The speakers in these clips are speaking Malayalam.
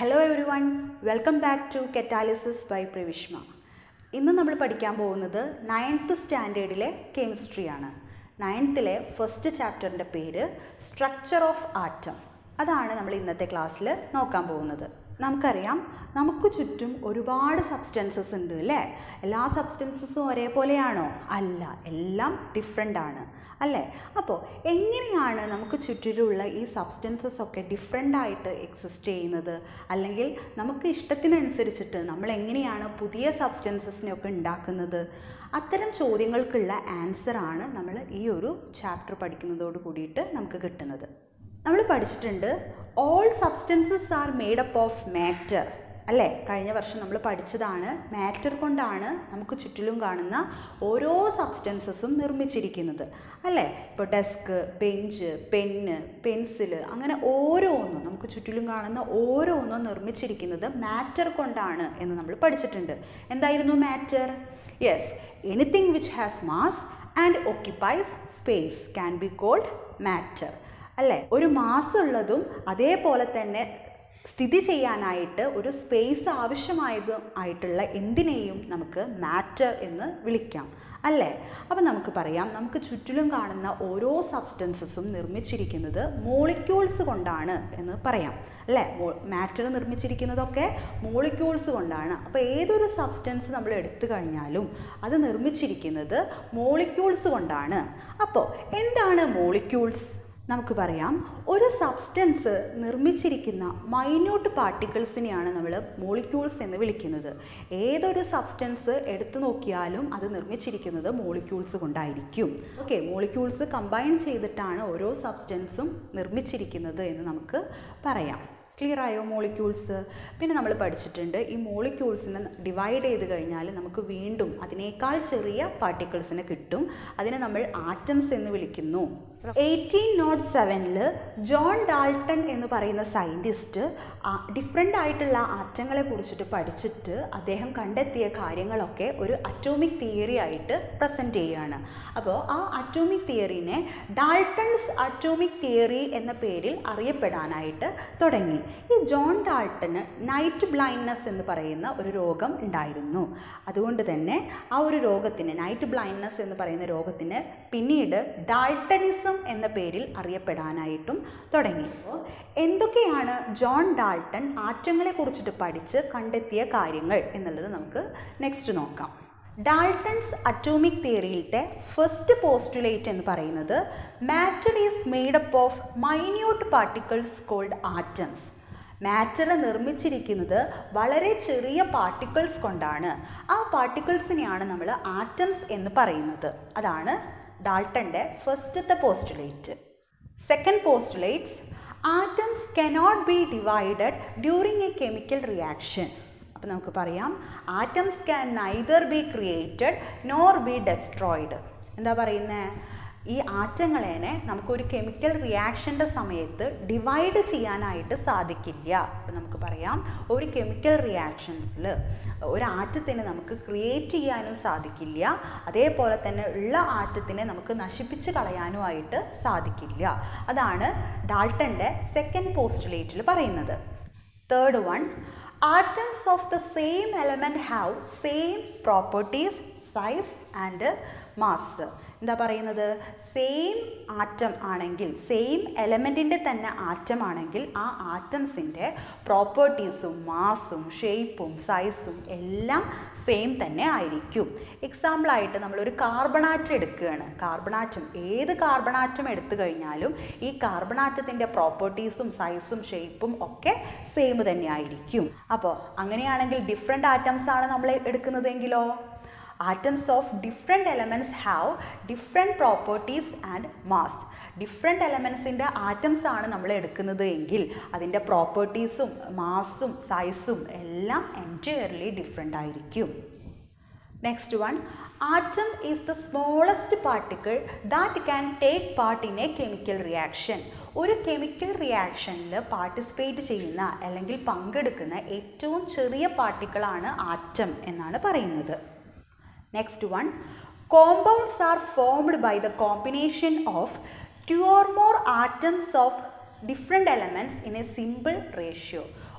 Hello everyone welcome back to catalysis by Pravishma ഇന്ന് നമ്മൾ പഠിക്കാൻ പോകുന്നത് നയൻത്ത് സ്റ്റാൻഡേർഡിലെ കെമിസ്ട്രിയാണ് നയൻത്തിലെ ഫസ്റ്റ് ചാപ്റ്ററിൻ്റെ പേര് സ്ട്രക്ചർ ഓഫ് ആറ്റം അതാണ് നമ്മൾ ഇന്നത്തെ ക്ലാസ്സിൽ നോക്കാൻ പോകുന്നത് നമുക്കറിയാം നമുക്ക് ചുറ്റും ഒരുപാട് സബ്സ്റ്റൻസസ് ഉണ്ട് അല്ലേ എല്ലാ സബ്സ്റ്റൻസസും ഒരേപോലെയാണോ അല്ല എല്ലാം ഡിഫറെൻ്റ് ആണ് അല്ലേ അപ്പോൾ എങ്ങനെയാണ് നമുക്ക് ചുറ്റിലുള്ള ഈ സബ്സ്റ്റൻസസ് ഒക്കെ ഡിഫറെൻ്റ് ആയിട്ട് എക്സിസ്റ്റ് ചെയ്യുന്നത് അല്ലെങ്കിൽ നമുക്ക് ഇഷ്ടത്തിനനുസരിച്ചിട്ട് നമ്മൾ എങ്ങനെയാണ് പുതിയ സബ്സ്റ്റൻസസിനെയൊക്കെ ഉണ്ടാക്കുന്നത് അത്തരം ചോദ്യങ്ങൾക്കുള്ള ആൻസറാണ് നമ്മൾ ഈ ഒരു ചാപ്റ്റർ പഠിക്കുന്നതോട് കൂടിയിട്ട് നമുക്ക് കിട്ടുന്നത് നമ്മൾ പഠിച്ചിട്ടുണ്ട് all substances are made up of matter അല്ലേ കഴിഞ്ഞ വർഷം നമ്മൾ പഠിച്ചതാണ് മാറ്റർ കൊണ്ടാണ് നമുക്ക് ചുറ്റിലും കാണുന്ന ഓരോ സബ്സ്റ്റൻസസും നിർമ്മിച്ചിരിക്കുന്നത് അല്ലേ ഇപ്പോൾ ഡെസ്ക് ബെഞ്ച് പെന്ന് പെൻസിൽ അങ്ങനെ ഓരോന്നും നമുക്ക് ചുറ്റിലും കാണുന്ന ഓരോന്നും നിർമ്മിച്ചിരിക്കുന്നത് മാറ്റർ കൊണ്ടാണ് എന്ന് നമ്മൾ പഠിച്ചിട്ടുണ്ട് എന്തായിരുന്നു matter yes anything which has mass and occupies space can be called matter അല്ലേ ഒരു മാസ് ഉള്ളതും അതേപോലെ തന്നെ സ്ഥിതി ചെയ്യാനായിട്ട് ഒരു സ്പേസ് ആവശ്യമായതും ആയിട്ടുള്ള എന്തിനേയും നമുക്ക് മാറ്റർ എന്ന് വിളിക്കാം അല്ലേ അപ്പം നമുക്ക് പറയാം നമുക്ക് ചുറ്റിലും കാണുന്ന ഓരോ സബ്സ്റ്റൻസസും നിർമ്മിച്ചിരിക്കുന്നത് മോളിക്യൂൾസ് കൊണ്ടാണ് എന്ന് പറയാം അല്ലേ മാറ്റർ നിർമ്മിച്ചിരിക്കുന്നതൊക്കെ മോളിക്യൂൾസ് കൊണ്ടാണ് അപ്പോൾ ഏതൊരു സബ്സ്റ്റൻസ് നമ്മൾ എടുത്തു കഴിഞ്ഞാലും അത് നിർമ്മിച്ചിരിക്കുന്നത് മോളിക്യൂൾസ് കൊണ്ടാണ് അപ്പോൾ എന്താണ് മോളിക്യൂൾസ് നമുക്ക് പറയാം ഒരു സബ്സ്റ്റൻസ് നിർമ്മിച്ചിരിക്കുന്ന മൈന്യൂട്ട് പാർട്ടിക്കിൾസിനെയാണ് നമ്മൾ മോളിക്യൂൾസ് എന്ന് വിളിക്കുന്നത് ഏതൊരു സബ്സ്റ്റൻസ് എടുത്തു നോക്കിയാലും അത് നിർമ്മിച്ചിരിക്കുന്നത് മോളിക്യൂൾസ് കൊണ്ടായിരിക്കും ഓക്കെ മോളിക്യൂൾസ് കമ്പൈൻ ചെയ്തിട്ടാണ് ഓരോ സബ്സ്റ്റൻസും നിർമ്മിച്ചിരിക്കുന്നത് എന്ന് നമുക്ക് പറയാം ക്ലിയർ ആയോ മോളിക്യൂൾസ് പിന്നെ നമ്മൾ പഠിച്ചിട്ടുണ്ട് ഈ മോളിക്യൂൾസിനെ ഡിവൈഡ് ചെയ്ത് കഴിഞ്ഞാൽ നമുക്ക് വീണ്ടും അതിനേക്കാൾ ചെറിയ പാർട്ടിക്കിൾസിനെ കിട്ടും അതിനെ നമ്മൾ ആറ്റംസ് എന്ന് വിളിക്കുന്നു എയ്റ്റീൻ നോട്ട് സെവനിൽ ജോൺ ഡാൾട്ടൺ എന്ന് പറയുന്ന സയൻറ്റിസ്റ്റ് ഡിഫറെൻ്റ് ആയിട്ടുള്ള ആറ്റങ്ങളെ കുറിച്ചിട്ട് പഠിച്ചിട്ട് അദ്ദേഹം കണ്ടെത്തിയ കാര്യങ്ങളൊക്കെ ഒരു അറ്റോമിക് തിയറി ആയിട്ട് പ്രസൻറ്റ് ചെയ്യുകയാണ് അപ്പോൾ ആ അറ്റോമിക് തിയറിനെ ഡാൾട്ടൺസ് അറ്റോമിക് തിയറി എന്ന പേരിൽ അറിയപ്പെടാനായിട്ട് തുടങ്ങി ഈ ജോൺ ഡാൾട്ടന് നൈറ്റ് ബ്ലൈൻഡ്നെസ് എന്ന് പറയുന്ന ഒരു രോഗം ഉണ്ടായിരുന്നു അതുകൊണ്ട് തന്നെ ആ ഒരു രോഗത്തിന് നൈറ്റ് ബ്ലൈൻഡ്നെസ് എന്ന് പറയുന്ന രോഗത്തിന് പിന്നീട് ഡാൾട്ടണിസം എന്ന പേരിൽ അറിയപ്പെടാനായിട്ടും തുടങ്ങി അപ്പോൾ എന്തൊക്കെയാണ് ജോൺ ഡാൾട്ടൺ ആറ്റങ്ങളെ കുറിച്ചിട്ട് പഠിച്ച് കണ്ടെത്തിയ കാര്യങ്ങൾ എന്നുള്ളത് നമുക്ക് നെക്സ്റ്റ് നോക്കാം ഡാൾട്ടൺസ് അറ്റോമിക് തിയറിയിലത്തെ ഫസ്റ്റ് പോസ്റ്റുലേറ്റ് എന്ന് പറയുന്നത് matter is made up of minute particles called atoms matter നിർമ്മിച്ചിരിക്കുന്നത് വളരെ ചെറിയ പാർട്ടിക്കിൾസ് കൊണ്ടാണ് ആ പാർട്ടിക്കിൾസിനെയാണ് നമ്മൾ ആറ്റംസ് എന്ന് പറയുന്നത് അതാണ് ഡാൾട്ടൻ്റെ ഫസ്റ്റത്തെ postulate second postulates atoms cannot be divided during a chemical reaction അപ്പോൾ നമുക്ക് പറയാം atoms can neither be created nor be destroyed എന്താ പറയുന്നത് ഈ ആറ്റങ്ങളേനെ നമുക്കൊരു കെമിക്കൽ റിയാക്ഷൻ്റെ സമയത്ത് ഡിവൈഡ് ചെയ്യാനായിട്ട് സാധിക്കില്ല അപ്പം നമുക്ക് പറയാം ഒരു കെമിക്കൽ റിയാക്ഷൻസിൽ ഒരു ആറ്റത്തിനെ നമുക്ക് ക്രിയേറ്റ് ചെയ്യാനും സാധിക്കില്ല അതേപോലെ തന്നെ ഉള്ള ആറ്റത്തിനെ നമുക്ക് നശിപ്പിച്ച് കളയാനുമായിട്ട് സാധിക്കില്ല അതാണ് ഡാൾട്ടൻ്റെ സെക്കൻഡ് പോസ്റ്റുലേറ്റിൽ പറയുന്നത് third one atoms of the same element have same properties size and mass എന്താ പറയുന്നത് സെയിം ആറ്റം ആണെങ്കിൽ സെയിം എലമെൻറ്റിൻ്റെ തന്നെ ആറ്റം ആണെങ്കിൽ ആ ആറ്റംസിൻ്റെ പ്രോപ്പർട്ടീസും മാസും ഷേപ്പും സൈസും എല്ലാം സെയിം തന്നെ ആയിരിക്കും എക്സാമ്പിളായിട്ട് നമ്മളൊരു കാർബണാറ്റം എടുക്കുകയാണ് കാർബണാറ്റം ഏത് കാർബണാറ്റം എടുത്തു കഴിഞ്ഞാലും ഈ കാർബണാറ്റത്തിൻ്റെ പ്രോപ്പർട്ടീസും സൈസും ഷേപ്പും ഒക്കെ സെയിം തന്നെ ആയിരിക്കും അപ്പോൾ അങ്ങനെയാണെങ്കിൽ ഡിഫറെൻ്റ് ആറ്റംസ് ആണ് നമ്മൾ എടുക്കുന്നതെങ്കിലോ atoms of different elements have different properties and mass different എലമെൻസിൻ്റെ ആറ്റംസ് ആണ് നമ്മൾ എടുക്കുന്നത് എങ്കിൽ അതിൻ്റെ പ്രോപ്പർട്ടീസും മാസും സൈസും എല്ലാം എൻറ്റയർലി ഡിഫറെൻ്റ് ആയിരിക്കും next one atom is the smallest particle that can take part in a chemical reaction ഒരു കെമിക്കൽ റിയാക്ഷനിൽ പാർട്ടിസിപ്പേറ്റ് ചെയ്യുന്ന അല്ലെങ്കിൽ പങ്കെടുക്കുന്ന ഏറ്റവും ചെറിയ പാർട്ടിക്കിളാണ് ആറ്റം എന്നാണ് പറയുന്നത് next one compounds are formed by the combination of two or more atoms of different elements in a simple ratio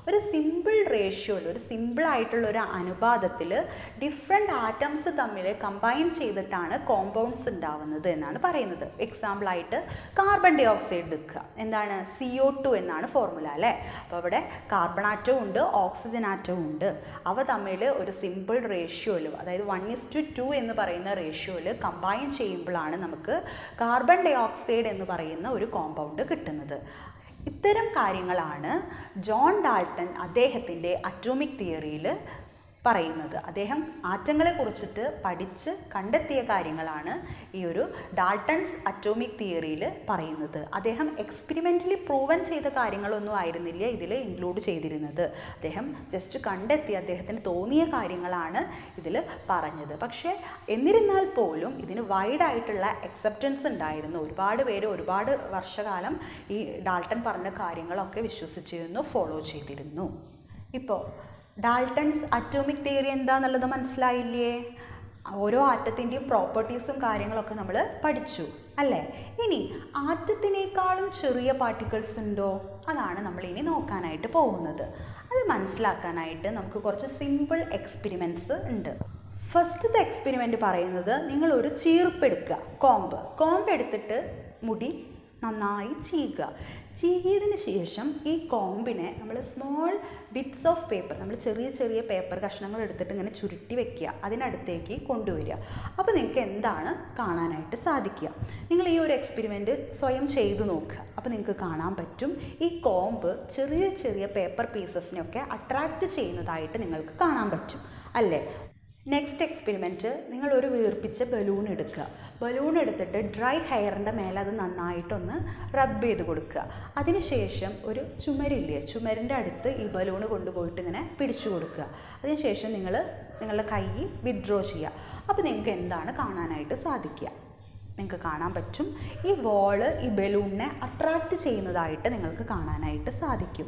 ഒരു സിമ്പിൾ റേഷ്യോയിൽ ഒരു സിമ്പിൾ ആയിട്ടുള്ള ഒരു അനുപാതത്തിൽ ഡിഫറെൻ്റ് ആറ്റംസ് തമ്മിൽ കമ്പൈൻ ചെയ്തിട്ടാണ് കോമ്പൗണ്ട്സ് ഉണ്ടാവുന്നത് എന്നാണ് പറയുന്നത് എക്സാമ്പിളായിട്ട് കാർബൺ ഡൈ ഓക്സൈഡ് എടുക്കുക എന്താണ് സി ഒ ടു എന്നാണ് ഫോർമുല അല്ലേ അപ്പോൾ അവിടെ കാർബൺ ആറ്റവും ഉണ്ട് ഓക്സിജൻ ആറ്റവും ഉണ്ട് അവ തമ്മിൽ ഒരു സിമ്പിൾ റേഷ്യോയിൽ അതായത് വൺ ഇസ് ടു ടു എന്ന് പറയുന്ന റേഷ്യോയിൽ കമ്പൈൻ ചെയ്യുമ്പോഴാണ് നമുക്ക് കാർബൺ ഡൈ ഓക്സൈഡ് എന്ന് പറയുന്ന ഒരു കോമ്പൗണ്ട് കിട്ടുന്നത് ഇത്തരം കാര്യങ്ങളാണ് ജോൺ ഡാൾട്ടൺ അദ്ദേഹത്തിൻ്റെ അറ്റോമിക് തിയറിയിൽ പറയുന്നത് അദ്ദേഹം ആറ്റങ്ങളെ കുറിച്ചിട്ട് പഠിച്ച് കണ്ടെത്തിയ കാര്യങ്ങളാണ് ഈ ഒരു ഡാൾട്ടൺസ് അറ്റോമിക് തിയറിയിൽ പറയുന്നത് അദ്ദേഹം എക്സ്പെരിമെൻ്റലി പ്രൂവൻ ചെയ്ത കാര്യങ്ങളൊന്നും ആയിരുന്നില്ല ഇതിൽ ഇൻക്ലൂഡ് ചെയ്തിരുന്നത് അദ്ദേഹം ജസ്റ്റ് കണ്ടെത്തി അദ്ദേഹത്തിന് തോന്നിയ കാര്യങ്ങളാണ് ഇതിൽ പറഞ്ഞത് പക്ഷേ എന്നിരുന്നാൽ പോലും ഇതിന് വൈഡായിട്ടുള്ള അക്സെപ്റ്റൻസ് ഉണ്ടായിരുന്നു ഒരുപാട് പേര് ഒരുപാട് വർഷകാലം ഈ ഡാൾട്ടൺ പറഞ്ഞ കാര്യങ്ങളൊക്കെ വിശ്വസിച്ചിരുന്നു ഫോളോ ചെയ്തിരുന്നു ഇപ്പോൾ ഡാൾട്ടൺസ് അറ്റോമിക് തിയറി എന്താണെന്നുള്ളത് മനസ്സിലായില്ലേ ഓരോ ആറ്റത്തിൻ്റെയും പ്രോപ്പർട്ടീസും കാര്യങ്ങളൊക്കെ നമ്മൾ പഠിച്ചു അല്ലേ ഇനി ആറ്റത്തിനേക്കാളും ചെറിയ പാർട്ടിക്കിൾസ് ഉണ്ടോ അതാണ് നമ്മൾ ഇനി നോക്കാനായിട്ട് പോകുന്നത് അത് മനസ്സിലാക്കാനായിട്ട് നമുക്ക് കുറച്ച് സിമ്പിൾ എക്സ്പെരിമെൻറ്റ്സ് ഉണ്ട് ഫസ്റ്റത്തെ എക്സ്പെരിമെൻ്റ് പറയുന്നത് നിങ്ങൾ ഒരു ചീർപ്പെടുക്കുക കോമ്പ് കോമ്പ് എടുത്തിട്ട് മുടി നന്നായി ചീകുക ചീകിയതിന് ശേഷം ഈ കോമ്പിനെ നമ്മൾ സ്മോൾ ബിറ്റ്സ് ഓഫ് പേപ്പർ നമ്മൾ ചെറിയ ചെറിയ പേപ്പർ കഷ്ണങ്ങൾ എടുത്തിട്ട് ഇങ്ങനെ ചുരുട്ടി വെക്കുക അതിനടുത്തേക്ക് കൊണ്ടുവരിക അപ്പോൾ നിങ്ങൾക്ക് എന്താണ് കാണാനായിട്ട് സാധിക്കുക നിങ്ങൾ ഈ ഒരു എക്സ്പെരിമെൻറ്റ് സ്വയം ചെയ്തു നോക്കുക അപ്പോൾ നിങ്ങൾക്ക് കാണാൻ പറ്റും ഈ കോമ്പ് ചെറിയ ചെറിയ പേപ്പർ പീസസിനെയൊക്കെ അട്രാക്റ്റ് ചെയ്യുന്നതായിട്ട് നിങ്ങൾക്ക് കാണാൻ പറ്റും അല്ലേ നെക്സ്റ്റ് എക്സ്പെരിമെൻറ്റ് നിങ്ങൾ ഒരു വീർപ്പിച്ച ബലൂൺ എടുക്കുക ബലൂൺ എടുത്തിട്ട് ഡ്രൈ ഹെയറിൻ്റെ മേലെ അത് നന്നായിട്ടൊന്ന് റബ്ബ് ചെയ്ത് കൊടുക്കുക അതിനുശേഷം ഒരു ചുമരില്ലേ ചുമരിൻ്റെ അടുത്ത് ഈ ബലൂൺ കൊണ്ടുപോയിട്ട് ഇങ്ങനെ പിടിച്ചു കൊടുക്കുക അതിനുശേഷം നിങ്ങൾ നിങ്ങളുടെ കൈ വിത്ഡ്രോ ചെയ്യുക അപ്പോൾ നിങ്ങൾക്ക് എന്താണ് കാണാനായിട്ട് സാധിക്കുക നിങ്ങൾക്ക് കാണാൻ പറ്റും ഈ വോള് ഈ ബലൂണിനെ അട്രാക്റ്റ് ചെയ്യുന്നതായിട്ട് നിങ്ങൾക്ക് കാണാനായിട്ട് സാധിക്കും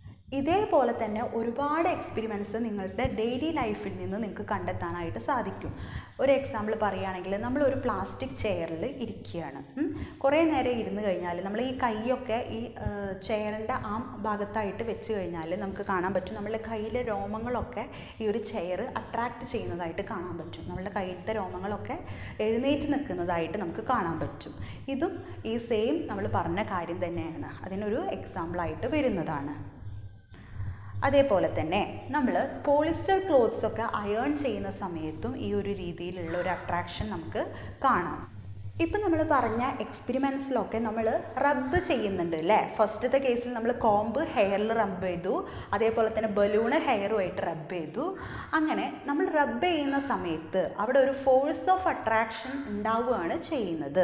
ഇതേപോലെ തന്നെ ഒരുപാട് എക്സ്പെരിമെൻറ്റ്സ് നിങ്ങളുടെ ഡെയിലി ലൈഫിൽ നിന്ന് നിങ്ങൾക്ക് കണ്ടെത്താനായിട്ട് സാധിക്കും ഒരു എക്സാമ്പിൾ പറയുകയാണെങ്കിൽ നമ്മൾ ഒരു പ്ലാസ്റ്റിക് ചെയറിൽ ഇരിക്കുകയാണ് ഉം. കുറേ നേരം ഇരുന്ന് കഴിഞ്ഞാൽ നമ്മൾ ഈ കൈയൊക്കെ ഈ ചെയറിൻ്റെ ആ ഭാഗത്തായിട്ട് വെച്ച് കഴിഞ്ഞാൽ നമുക്ക് കാണാൻ പറ്റും നമ്മളുടെ കയ്യിലെ രോമങ്ങളൊക്കെ ഈ ഒരു ചെയർ അട്രാക്റ്റ് ചെയ്യുന്നതായിട്ട് കാണാൻ പറ്റും നമ്മളുടെ കയ്യിലത്തെ രോമങ്ങളൊക്കെ എഴുന്നേറ്റ് നിൽക്കുന്നതായിട്ട് നമുക്ക് കാണാൻ പറ്റും ഇതും ഈ സെയിം നമ്മൾ പറഞ്ഞ കാര്യം തന്നെയാണ് അതിനൊരു എക്സാമ്പിളായിട്ട് വരുന്നതാണ് അതേപോലെ തന്നെ നമ്മൾ പോളിസ്റ്റർ ക്ലോത്ത്സ് ഒക്കെ അയേൺ ചെയ്യുന്ന സമയത്തും ഈ ഒരു രീതിയിലുള്ള ഒരു അട്രാക്ഷൻ നമുക്ക് കാണാം ഇപ്പം നമ്മൾ പറഞ്ഞ എക്സ്പെരിമെൻറ്റ്സിലൊക്കെ നമ്മൾ റബ്ബ് ചെയ്യുന്നുണ്ട് അല്ലേ ഫസ്റ്റത്തെ കേസിൽ നമ്മൾ കോമ്പ് ഹെയറിൽ റബ്ബ് ചെയ്തു അതേപോലെ തന്നെ ബലൂണ് ഹെയറുമായിട്ട് റബ്ബ് ചെയ്തു അങ്ങനെ നമ്മൾ റബ്ബ് ചെയ്യുന്ന സമയത്ത് അവിടെ ഒരു ഫോഴ്സ് ഓഫ് അട്രാക്ഷൻ ഉണ്ടാവുകയാണ് ചെയ്യുന്നത്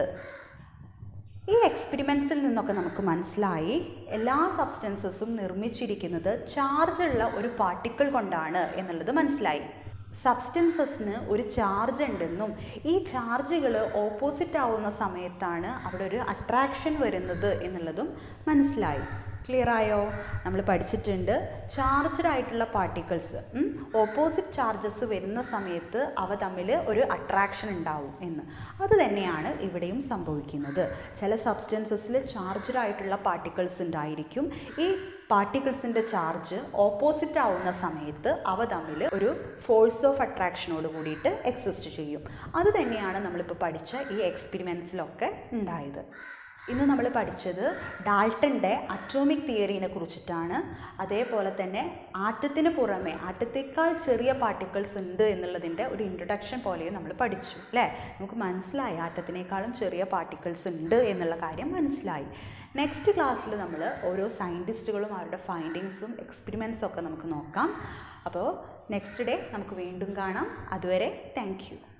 ഈ എക്സ്പെരിമെൻറ്റ്സിൽ നിന്നൊക്കെ നമുക്ക് മനസ്സിലായി എല്ലാ സബ്സ്റ്റൻസസും നിർമ്മിച്ചിരിക്കുന്നത് ചാർജുള്ള ഒരു പാർട്ടിക്കിൾ കൊണ്ടാണ് എന്നുള്ളത് മനസ്സിലായി സബ്സ്റ്റൻസസിന് ഒരു ചാർജ് ഉണ്ടെന്നും ഈ ചാർജുകൾ ഓപ്പോസിറ്റ് ആവുന്ന സമയത്താണ് അവിടെ ഒരു അട്രാക്ഷൻ വരുന്നത് എന്നുള്ളതും മനസ്സിലായി ക്ലിയർ ആയോ നമ്മൾ പഠിച്ചിട്ടുണ്ട് ചാർജ്ഡ് ആയിട്ടുള്ള പാർട്ടിക്കിൾസ് ഓപ്പോസിറ്റ് ചാർജസ് വരുന്ന സമയത്ത് അവ തമ്മിൽ ഒരു അട്രാക്ഷൻ ഉണ്ടാവും എന്ന് അത് തന്നെയാണ് ഇവിടെയും സംഭവിക്കുന്നത് ചില സബ്സ്റ്റൻസസിൽ ചാർജ്ഡ് ആയിട്ടുള്ള പാർട്ടിക്കിൾസ് ഉണ്ടായിരിക്കും ഈ പാർട്ടിക്കിൾസിൻ്റെ ചാർജ് ഓപ്പോസിറ്റ് ആവുന്ന സമയത്ത് അവ തമ്മിൽ ഒരു ഫോഴ്സ് ഓഫ് അട്രാക്ഷനോട് കൂടിയിട്ട് എക്സിസ്റ്റ് ചെയ്യും അത് തന്നെയാണ് നമ്മളിപ്പോൾ പഠിച്ച ഈ എക്സ്പെരിമെൻറ്റ്സിലൊക്കെ ഉണ്ടായത് ഇന്ന് നമ്മൾ പഠിച്ചത് ഡാൾട്ടൻ്റെ അറ്റോമിക് തിയറീനെ കുറിച്ചിട്ടാണ് അതേപോലെ തന്നെ ആറ്റത്തിന് പുറമെ ആറ്റത്തേക്കാൾ ചെറിയ പാർട്ടിക്കിൾസ് ഉണ്ട് എന്നുള്ളതിൻ്റെ ഒരു ഇൻട്രൊഡക്ഷൻ പോലെയും നമ്മൾ പഠിച്ചു അല്ലേ നമുക്ക് മനസ്സിലായി ആറ്റത്തിനേക്കാളും ചെറിയ പാർട്ടിക്കിൾസ് ഉണ്ട് എന്നുള്ള കാര്യം മനസ്സിലായി നെക്സ്റ്റ് ക്ലാസ്സിൽ നമ്മൾ ഓരോ സയൻറ്റിസ്റ്റുകളും അവരുടെ ഫൈൻഡിങ്സും എക്സ്പെരിമെൻറ്റ്സും ഒക്കെ നമുക്ക് നോക്കാം അപ്പോൾ നെക്സ്റ്റ് ഡേ നമുക്ക് വീണ്ടും കാണാം അതുവരെ താങ്ക്